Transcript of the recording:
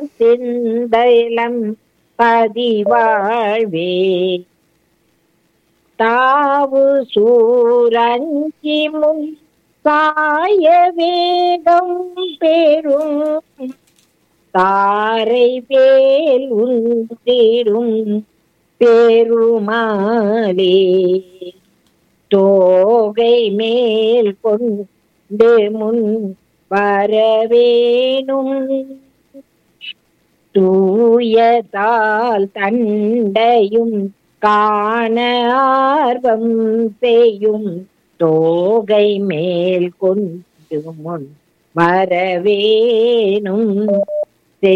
சிந்தைலம் பதிவாழ்வே தாவு சூரஞ்சி முன் சாய வேகம் பெறும் தாரை வேல் உந்திடும் பெருமாளே தோகை மேல் கொண்டு முன் வரவேணும் தூயதால் தண்டையும் காண ஆர்வம் செய்யும் தோகை மேல் கொண்டு முன் வரவேணும்